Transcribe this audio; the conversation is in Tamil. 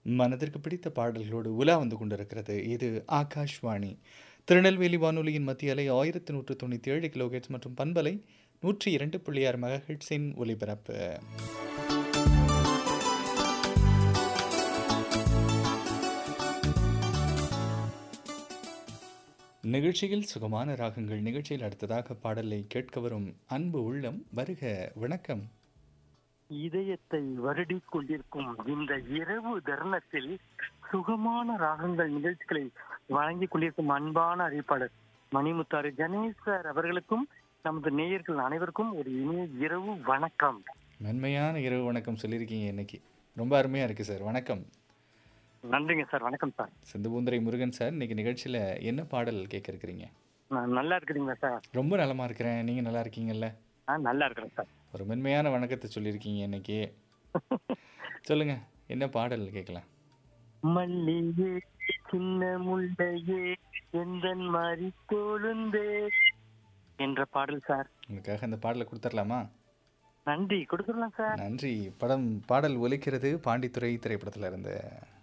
மனதிற்கு பிடித்த பாடல்களோடு உலா வந்து கொண்டிருக்கிறது இது ஆகாஷ்வாணி திருநெல்வேலி வானொலியின் மத்திய அலை ஆயிரத்தி நூற்று தொண்ணூற்றி ஏழு கிலோஹெட்ஸ் மற்றும் பண்பலை நூற்றி இரண்டு புள்ளி ஆறு மெகாஹெட்ஸின் ஒலிபரப்பு நிகழ்ச்சியில் சுகமான ராகங்கள் நிகழ்ச்சியில் அடுத்ததாக பாடலை கேட்க வரும் அன்பு உள்ளம் வருக வணக்கம் இதயத்தை வருடிக் கொண்டிருக்கும் இந்த இரவு தருணத்தில் சுகமான ராகங்கள் நிகழ்ச்சிகளை வழங்கிக் கொண்டிருக்கும் அன்பான அறிவிப்பாளர் மணிமுத்தாறு கணேஷ் சார் அவர்களுக்கும் நமது நேயர்கள் அனைவருக்கும் ஒரு இனிய இரவு வணக்கம் மென்மையான இரவு வணக்கம் சொல்லியிருக்கீங்க இன்னைக்கு ரொம்ப அருமையாக இருக்குது சார் வணக்கம் நன்றிங்க சார் வணக்கம் சார் சிந்துபூந்துரை முருகன் சார் இன்னைக்கு நிகழ்ச்சியில் என்ன பாடல் கேட்க இருக்கிறீங்க நான் நல்லா இருக்கிறீங்களா சார் ரொம்ப நலமாக இருக்கிறேன் நீங்கள் நல்லா இருக்கீங்கல்ல நான் நல்லா இருக்கிறேன் சார் ஒரு மென்மையான வணக்கத்தை சொல்லியிருக்கீங்க இன்னைக்கு சொல்லுங்க என்ன பாடல் கேட்கலாம் மல்லியே சின்ன முள்ளையே எந்தன் மாறி தோழுந்தே என்ற பாடல் சார் உங்களுக்காக அந்த பாடலை கொடுத்துடலாமா நன்றி கொடுத்துடலாம் சார் நன்றி படம் பாடல் ஒலிக்கிறது பாண்டித்துறை திரைப்படத்தில் இருந்து